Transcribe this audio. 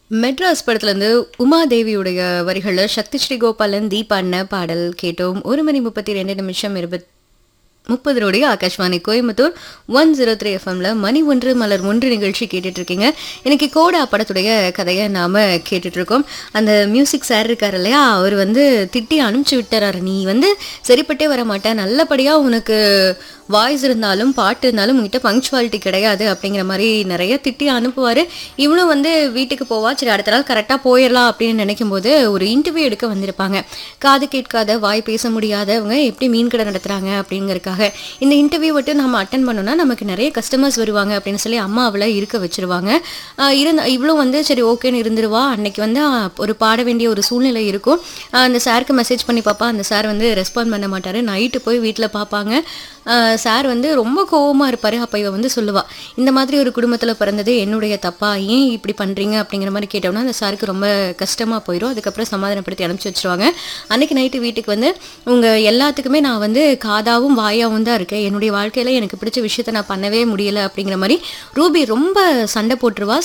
மெட்ராஸ் படத்துலேருந்து உமாதேவியுடைய வரிகளில் சக்தி ஸ்ரீ கோபாலன் தீப் அண்ண பாடல் கேட்டோம் ஒரு மணி முப்பத்தி ரெண்டு நிமிஷம் இருபத் முப்பதனுடைய Akashvani Coimbatore one zero three எஃப்எம்ல மணி ஒன்று மலர் ஒன்று நிகழ்ச்சி கேட்டுட்டு இருக்கீங்க இன்னைக்கு கோடா படத்துடைய கதையை நாம கேட்டுட்டு இருக்கோம் அந்த மியூசிக் சார் இருக்கார் இல்லையா அவர் வந்து திட்டி அனுப்பிச்சு விட்டுறாரு நீ வந்து சரிப்பட்டே வர மாட்டேன் நல்லபடியா உனக்கு வாய்ஸ் இருந்தாலும் பாட்டு இருந்தாலும் உங்ககிட்ட பங்க்சுவாலிட்டி கிடையாது அப்படிங்கிற மாதிரி நிறைய திட்டி அனுப்புவார் இவனும் வந்து வீட்டுக்கு போவா சரி அடுத்த நாள் கரெக்டாக போயிடலாம் அப்படின்னு நினைக்கும் போது ஒரு இன்டர்வியூ எடுக்க வந்திருப்பாங்க காது கேட்காத வாய் பேச முடியாதவங்க எப்படி மீன் கடை நடத்துகிறாங்க அப்படிங்கறக்காக இந்த இன்டர்வியூ மட்டும் நம்ம அட்டன் பண்ணோம்னா நமக்கு நிறைய கஸ்டமர்ஸ் வருவாங்க அப்படின்னு சொல்லி அம்மா அவளை இருக்க வச்சிருவாங்க ஆஹ் இருந்த இவ்வளோ வந்து சரி ஓகேன்னு இருந்துருவா அன்னைக்கு வந்து ஆஹ், ஒரு பாட வேண்டிய ஒரு சூழ்நிலை இருக்கும் ஆஹ், அந்த சாருக்கு மெசேஜ் பண்ணி பார்ப்பா அந்த சார் வந்து ரெஸ்பாண்ட் பண்ண மாட்டார் நைட்டு போய் வீட்டில் பார்ப்பாங்க சார் வந்து ரொம்ப கோவமாக இருப்பார் அப்போ இவ வந்து சொல்லுவா இந்த மாதிரி ஒரு குடும்பத்தில் பிறந்தது என்னுடைய தப்பா ஏன் இப்படி பண்ணுறீங்க அப்படிங்கிற மாதிரி கேட்டோம்னா அந்த சாருக்கு ரொம்ப கஷ்டமாக போயிடும் அதுக்கப்புறம் சமாதானப்படுத்தி அனுப்பிச்சி வச்சிருவாங்க அன்னைக்கு நைட்டு வீட்டுக்கு வந்து உங்கள் எல்லாத்துக்குமே நான் வந்து காதாவும் வாயாவும் தான் இருக்கேன் என்னுடைய வாழ்க்கையில் எனக்கு பிடிச்ச விஷயத்த நான் பண்ணவே முடியல அப்படிங்கிற மாதிரி ரூபி ரொம்ப சண்டை போட்டுருவா